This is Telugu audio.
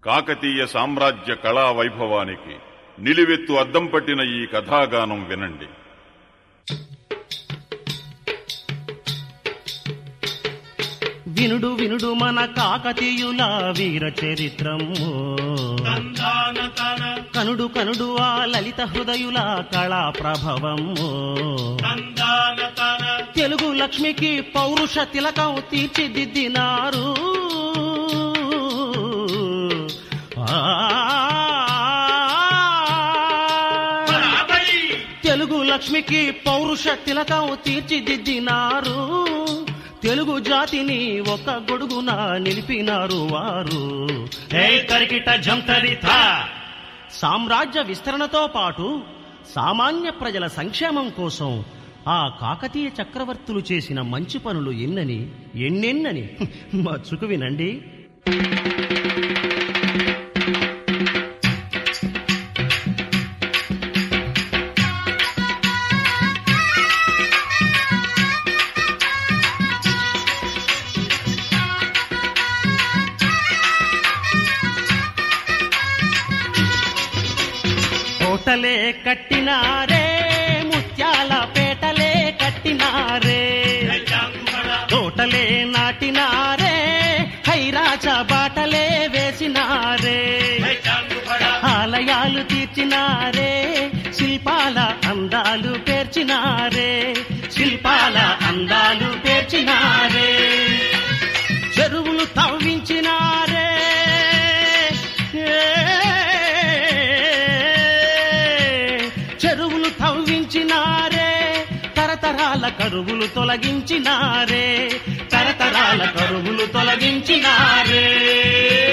కాకతీయ సామ్రాజ్య కళా వైభవానికి నిలువెత్తు అద్దం పట్టిన ఈ కథాగానం వినండి వినుడు వినుడు మన కాకతీయుల వీర చరిత్రము కనుడు కనుడు ఆ లలిత హృదయుల కళా ప్రభవము తెలుగు లక్ష్మికి పౌరుష తిలకం తీర్చిదిద్దినారు ఆ తెలుగు లక్ష్మికి పౌరుష తిలకం తీర్చిదిద్దినారు తెలుగు జాతిని ఒక గొడుగున నిలిపినారు వారు హే కరికిట జంతరిత సామ్రాజ్య విస్తరణతో పాటు సామాన్య ప్రజల సంక్షేమం కోసం ఆ కాకతీయ చక్రవర్తులు చేసిన మంచి పనులు ఎన్నని ఎన్నెన్నని మచ్చుకు వినండి కోటలే కట్టినారే ముత్యాల పేటలే కట్టినారే తోటలే నాటినారే హైరాచ బాటలే వేసినారే ఆలయాలు తీర్చినారే శిల్పాల అందాలు పేర్చినారే శిల్పాల అందాలు పేర్చినారే చెరువులు తవ్వించినారే చెరువులు తవ్వించినారే తరతరాల కరువులు తొలగించినారే తరతరాల కరువులు తొలగించినారే